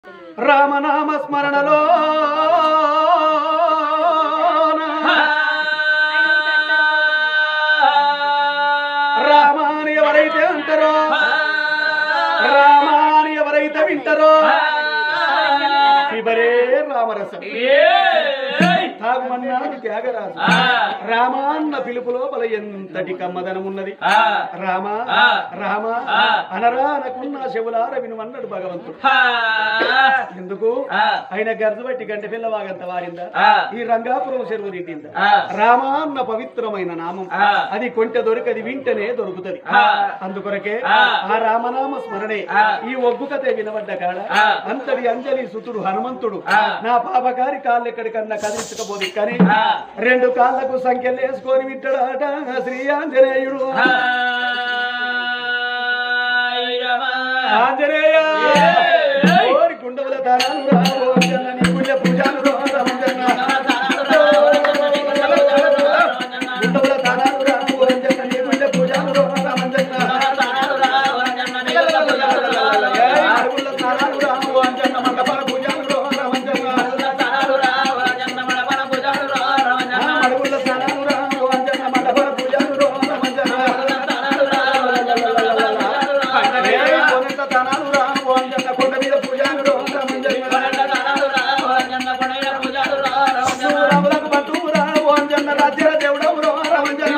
రామనామ స్మరణలో రామాని ఎవరైతే అంటారో రామాని ఎవరైతే వింటారో శివరే రామరసం తాగుమన్నాడు త్యాగరాజు రామాన్న పిలుపు లోపల ఎంతటి కమ్మదనం ఉన్నది రామ రామ అనరా అనకున్న శివులార వినుమన్నాడు భగవంతుడు ఎందుకు ఆయన గర్జు బట్టి గంట పిల్ల వాగంత వారిందా ఈ రంగాపురం చెరువు నిండిందా రామ అన్న పవిత్రమైన నామం అది కొంచె దొరికది వింటనే దొరుకుతది అందుకొరకే ఆ రామనామ స్మరణే ఈ ఒగ్గు కథ వినబడ్డ కాడ అంతటి అంజలి సుతుడు హనుమంతుడు నా పాపకారి కాళ్ళు ఎక్కడికన్నా కదిలించకపోదు కానీ రెండు కాళ్ళకు సంఖ్యలు వేసుకొని వింటాడట శ్రీ ఆంజనేయుడు ఆంజనేయ ఓరి కుండవుల తరాలు రావు అంజన్న నీ పుణ్య పూజాలు రా రామంజన్న. కుండవుల తరాలు రావు అంజన్న నీ పుణ్య పూజాలు రా రామంజన్న. ఏయ్, అడవుల తరాలు రావు అంజన్న మండపాల పూజాలు రా రామంజన్న. ఆ, అడవుల తరాలు రావు అంజన్న మండపాల పూజాలు రా రామంజన్న. ఏయ్, కొనంత తరాలు రావు అంజన్న కొండ మీద పూజాలు రా రామంజన్న. రాములకు బంటువురా ఓ అంజన్న రాజ్యాల దేవుడవురో రామంజన్న.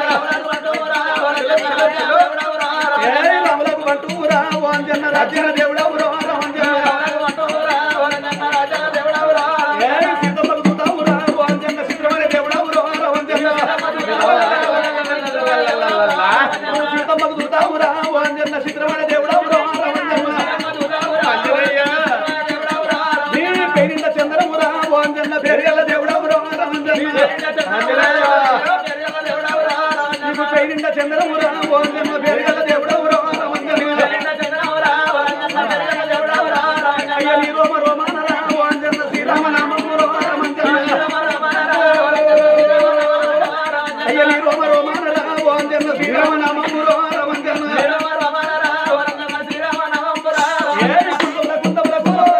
ఏయ్ రాములకు బంటువురా ఓ అంజన్న రాజ్యాల దేవుడవురో రామంజన్న. ఏయ్ సీతమ్మకు దూతవురా ఓ అంజన్న చిత్రమైన దేవుడవురో రామంజన్న. సీతమ్మకు దూతవురా ఓ అంజన్న చిత్రమైన దేవుడవురో రామంజన్న. అంజనయ్య, నీ పేరింట చంద్రమురా ఓ అంజన్న పేరియల్ల దేవుడవురో రామంజన్న. అంజనయ్య, నీకు పేరింట చంద్రమురా ఓ అంజన్న పేరియల్ల దేవుడవురో రామంజన్న. అయ్య నీ రోమ రోమానరా ఓ అంజన్న శ్రీరామనామమురో రామంజన్న. అయ్య నీ రోమ రోమానరా ఓ అంజన్న శ్రీరామనామమురో రామంజన్న. ఏయ్ కుందముల కుందముల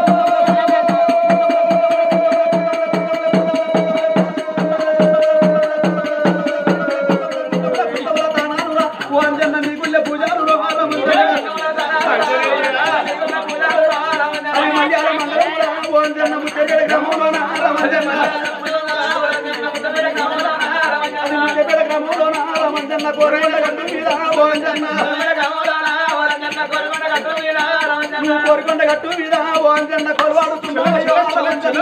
కుందముల తానాలురా ఓ అంజన్న నీ గుళ్ళె పూజారురో రామంజన్న. అయ్య మయ్యాల మంగళమురా ఓ అంజన్న ముచ్చగడ గ్రామంలోన రామంజన్న. అది ముచ్చగడ గ్రామంలోన రామంజన్న కోరగొండ గట్టు మీద ఓ అంజన్న. నువ్వు కోరికొండ గట్టు మీద ఓ అంజన్న కొలవాడుతున్నావయ్యో రామంజన్న.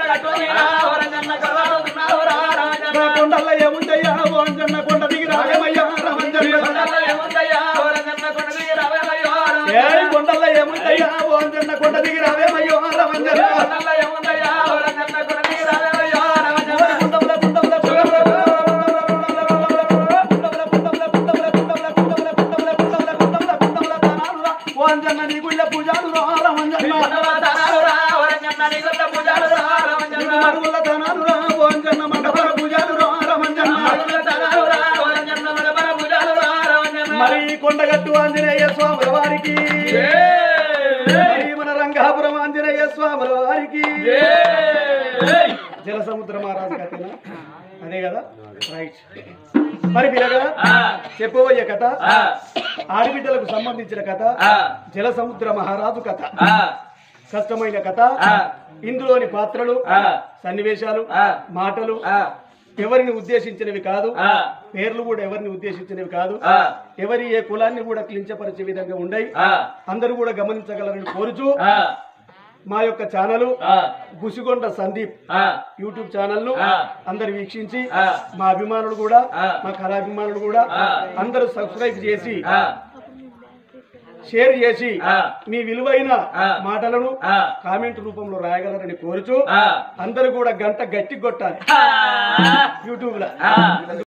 నా కొండల్లో ఏముందయ్యా ఓ అంజన్న కొండ దిగి రావేమయ్యా రామంజన్న. ఏయ్ కొండల్లో ఏముందయ్యా ఓ అంజన్న కొండ దిగి రావేమయ్యో రామంజన్న. ఓరి కుండముల కుండముల కుండముల ఓ అంజన్న నీ గుళ్ళ పూజాలు రా రామంజన్న. నీకు మరుగుల ధనాలు రా ఓ అంజన్న మండపల పూజాలు రా రామంజన్న. మరి ఈ కొండగట్టు ఆంజనేయ స్వాముల వారికి మరి మన రంగాపురం ఆంజనేయ స్వాముల వారికి జల సముద్ర మహారాజు కథనా అదే కదా రైట్ మరి పిల్లగా చెప్పబోయే కథ ఆడబిడ్డలకు సంబంధించిన కథ జల సముద్ర మహారాజు కథ కష్టమైన కథ ఇందులోని పాత్రలు సన్నివేశాలు మాటలు ఎవరిని ఉద్దేశించినవి కాదు పేర్లు కూడా ఎవరిని ఉద్దేశించినవి కాదు ఎవరి ఏ కులాన్ని కూడా క్లించపరిచే విధంగా ఉండయి అందరూ కూడా గమనించగలరని కోరుచు మా యొక్క channel Gusigonda Sandeep YouTube channel ను అందరు వీక్షించి మా అభిమానులు కూడా మా కళాభిమానులు కూడా అందరూ సబ్స్క్రైబ్ చేసి షేర్ చేసి మీ విలువైన మాటలను కామెంట్ రూపంలో రాయగలరని కోరుచు అందరూ కూడా గంట గట్టి కొట్టాలి యూట్యూబ్ లో